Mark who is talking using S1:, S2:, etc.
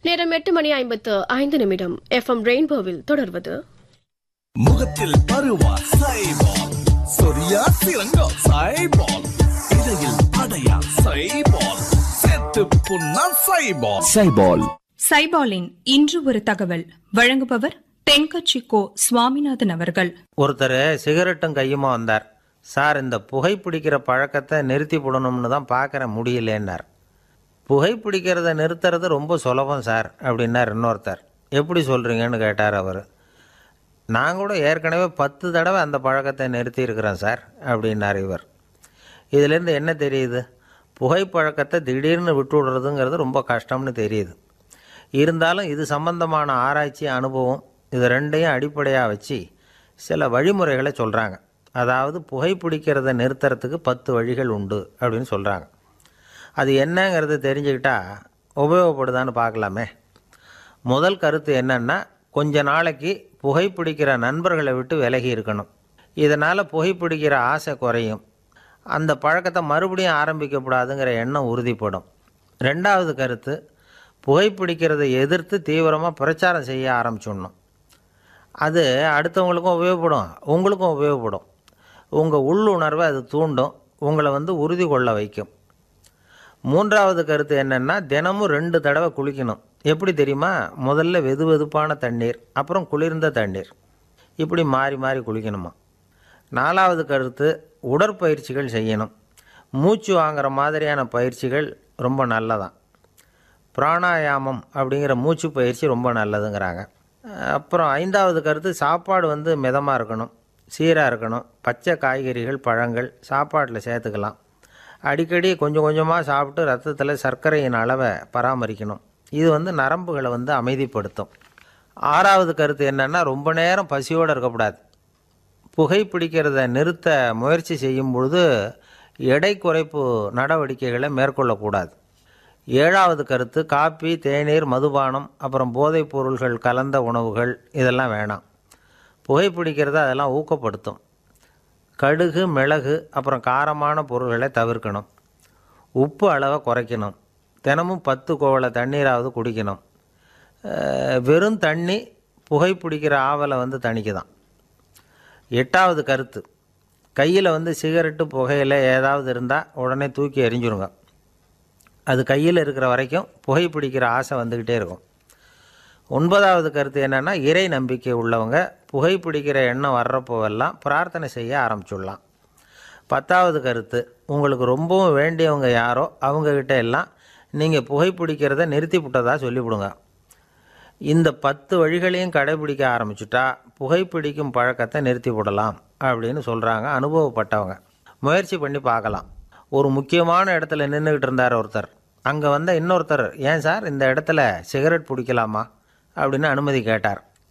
S1: நேரம் எட்டு மணி ஐம்பத்து ஐந்து நிமிடம் எஃப்எம் ரெயின்போவில் தொடர்வது
S2: முகத்தில் பருவா சைபால் சொரியா சிறங்கா சைபால் இடையில் அடையா சைபால் செத்து புண்ணா சைபால்
S3: சைபால்
S4: சைபாலின் இன்று ஒரு தகவல் வழங்குபவர் தென்கட்சி கோ சுவாமிநாதன் அவர்கள்
S5: ஒருத்தர் சிகரெட்டும் கையுமா வந்தார் சார் இந்த புகை பிடிக்கிற பழக்கத்தை நிறுத்தி போடணும்னு தான் பார்க்குறேன் முடியலேன்னார் புகை பிடிக்கிறத நிறுத்துறது ரொம்ப சுலபம் சார் அப்படின்னார் இன்னொருத்தர் எப்படி சொல்கிறீங்கன்னு கேட்டார் அவர் நான் கூட ஏற்கனவே பத்து தடவை அந்த பழக்கத்தை நிறுத்தி இருக்கிறேன் சார் அப்படின்னார் இவர் இதிலேருந்து என்ன தெரியுது புகை பழக்கத்தை திடீர்னு விட்டு விடுறதுங்கிறது ரொம்ப கஷ்டம்னு தெரியுது இருந்தாலும் இது சம்பந்தமான ஆராய்ச்சி அனுபவம் இது ரெண்டையும் அடிப்படையாக வச்சு சில வழிமுறைகளை சொல்கிறாங்க அதாவது புகை பிடிக்கிறத நிறுத்துறதுக்கு பத்து வழிகள் உண்டு அப்படின்னு சொல்கிறாங்க அது என்னங்கிறது தெரிஞ்சுக்கிட்டா உபயோகப்படுதான்னு பார்க்கலாமே முதல் கருத்து என்னன்னா கொஞ்ச நாளைக்கு புகைப்பிடிக்கிற நண்பர்களை விட்டு விலகி இருக்கணும் இதனால் புகைப்பிடிக்கிற ஆசை குறையும் அந்த பழக்கத்தை மறுபடியும் ஆரம்பிக்கக்கூடாதுங்கிற எண்ணம் உறுதிப்படும் ரெண்டாவது கருத்து புகைப்பிடிக்கிறதை எதிர்த்து தீவிரமாக பிரச்சாரம் செய்ய ஆரம்பிச்சிடணும் அது அடுத்தவங்களுக்கும் உபயோகப்படும் உங்களுக்கும் உபயோகப்படும் உங்கள் உள்ளுணர்வை அது தூண்டும் உங்களை வந்து உறுதி கொள்ள வைக்கும் மூன்றாவது கருத்து என்னென்னா தினமும் ரெண்டு தடவை குளிக்கணும் எப்படி தெரியுமா முதல்ல வெது வெதுப்பான தண்ணீர் அப்புறம் குளிர்ந்த தண்ணீர் இப்படி மாறி மாறி குளிக்கணுமா நாலாவது கருத்து உடற்பயிற்சிகள் செய்யணும் மூச்சு வாங்குற மாதிரியான பயிற்சிகள் ரொம்ப நல்லதான் பிராணாயாமம் அப்படிங்கிற மூச்சு பயிற்சி ரொம்ப நல்லதுங்கிறாங்க அப்புறம் ஐந்தாவது கருத்து சாப்பாடு வந்து மிதமாக இருக்கணும் சீராக இருக்கணும் பச்சை காய்கறிகள் பழங்கள் சாப்பாட்டில் சேர்த்துக்கலாம் அடிக்கடி கொஞ்சம் கொஞ்சமாக சாப்பிட்டு ரத்தத்தில் சர்க்கரையின் அளவை பராமரிக்கணும் இது வந்து நரம்புகளை வந்து அமைதிப்படுத்தும் ஆறாவது கருத்து என்னென்னா ரொம்ப நேரம் பசியோடு இருக்கக்கூடாது புகை பிடிக்கிறத நிறுத்த முயற்சி செய்யும் பொழுது எடை குறைப்பு நடவடிக்கைகளை மேற்கொள்ளக்கூடாது ஏழாவது கருத்து காப்பி தேநீர் மதுபானம் அப்புறம் போதைப் பொருள்கள் கலந்த உணவுகள் இதெல்லாம் வேணாம் புகைப்பிடிக்கிறத அதெல்லாம் ஊக்கப்படுத்தும் கடுகு மிளகு அப்புறம் காரமான பொருள்களை தவிர்க்கணும் உப்பு அளவை குறைக்கணும் தினமும் பத்து கோவலை தண்ணீராவது குடிக்கணும் அஹ், வெறும் தண்ணி புகைப்பிடிக்கிற ஆவலை வந்து தணிக்குதான் எட்டாவது கருத்து கையில் வந்து சிகரெட்டு புகையில ஏதாவது இருந்தால் உடனே தூக்கி எறிஞ்சிருங்க அது கையில் இருக்கிற வரைக்கும் புகைப்பிடிக்கிற ஆசை வந்துக்கிட்டே இருக்கும் ஒன்பதாவது கருத்து என்னென்னா இறை நம்பிக்கை உள்ளவங்க புகைப்பிடிக்கிற எண்ணம் வர்றப்போவெல்லாம் பிரார்த்தனை செய்ய ஆரம்பிச்சுடலாம் பத்தாவது கருத்து உங்களுக்கு ரொம்பவும் வேண்டியவங்க யாரோ அவங்கக்கிட்ட எல்லாம் நீங்கள் புகைப்பிடிக்கிறத நிறுத்தி விட்டதாக சொல்லிவிடுங்க இந்த பத்து வழிகளையும் கடைபிடிக்க ஆரம்பிச்சுட்டா புகைப்பிடிக்கும் பழக்கத்தை நிறுத்தி விடலாம் அப்படின்னு சொல்கிறாங்க அனுபவப்பட்டவங்க முயற்சி பண்ணி பார்க்கலாம் ஒரு முக்கியமான இடத்துல நின்றுக்கிட்டு இருந்தார் ஒருத்தர் அங்கே வந்த இன்னொருத்தர் ஏன் சார் இந்த இடத்துல சிகரெட் பிடிக்கலாமா அப்படின்னு அனுமதி கேட்டார்